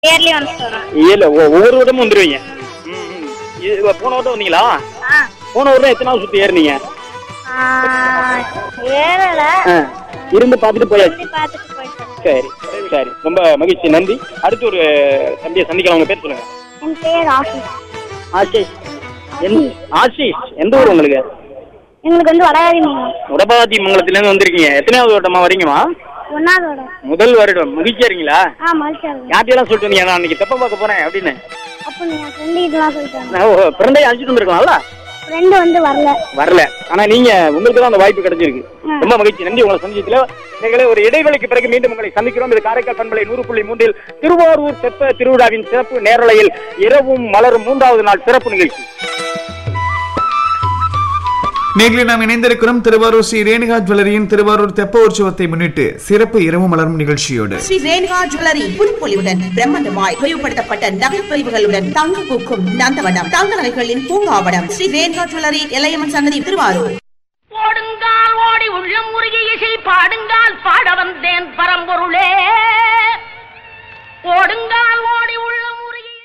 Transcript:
Yearly once வரும் இல்ல ஒ- ஒவ்வொரு வருடமும் வந்துருவீங்க ம், ம். இது போன வருடம் வந்தீங்களா ஆ போன வருடம் எத்தனை நாள் சுத்தி ஏறினீங்க ஆ, ஏறல ஆ, இருந்து பார்த்துட்டு போயாச்சு சுத்தி பார்த்துட்டு போயிட்டேன் சரி சரி ரொம்ப மகிழ்ச்சி நன்றி அடுத்து ஒரு தம்பியை சந்திக்கலாம் உங்க பேர் சொல்லுங்க என் பேர் ஆஃபீஸ் ஆஷிஷ் எந்த ஆஷிஷ் எந்த ஊர் உங்களுக்கு எங்களுக்கு வந்து வடகாதி மீன் உடபாதி மங்கலத்துலேருந்து வந்திருக்கீங்க எத்தனையாவது வருடமா வரீங்கம்மா ஒன்னாவதோட முதல் வருடம் மகிழ்ச்சியா இருக்கீங்களா ஆ மகிழ்ச்சியா இருக்கும் யார்ட்டையெல்லாம் சொல்லிட்டு வந்தீங்க நான் அன்னைக்கு தெப்ப பார்க்க போறேன் அப்படின்னு அப்போ நீ என் ஃப்ரெண்டு இதெல்லாம் சொல்லிட்டாங்க நான் ஓ, பிறந்தைய அழைச்சிட்டு வந்திருக்கலாம்ல ஃப்ரெண்டு வந்து வரல வரல ஆனா நீங்க உங்களுக்கு தான் அந்த வாய்ப்பு கிடைச்சிருக்கு ரொம்ப மகிழ்ச்சி நன்றி உங்களை சந்திச்சதுல நீங்களே ஒரு இடைவெளிக்கு பிறகு மீண்டும் உங்களை சந்திக்கிறோம் இது காரைக்கால் பண்பலை நூறு புள்ளி மூன்றில் திருவாரூர் தெப்ப திருவிழாவின் சிறப்பு நேரலையில் இரவும் மலரும் மூன்றாவது நாள் சிறப்பு நிகழ்ச்சி நேர்களை நாம் இணைந்திருக்கிறோம் திருவாரூர் ஸ்ரீ ரேணுகா ஜுவல்லரியின் திருவாரூர் தெப்ப உற்சவத்தை முன்னிட்டு சிறப்பு இரவு மலரும் நிகழ்ச்சியோடு ஸ்ரீ ரேணுகா ஜுவல்லரி புதுப்பொலிவுடன் பிரம்மாண்டமாய் விரிவுபடுத்தப்பட்ட நகைப்பிரிவுகளுடன் தங்க பூக்கும் நந்தவனம் தங்க நகைகளின் பூங்காவனம் ஸ்ரீ ரேணுகா ஜுவல்லரி எல்லையம்மன் சன்னதி திருவாரூர் ஓடுங்கால் ஓடி உள்ளம் உருகி இசை பாடுங்கால் பாட வந்தேன் பரம்பொருளே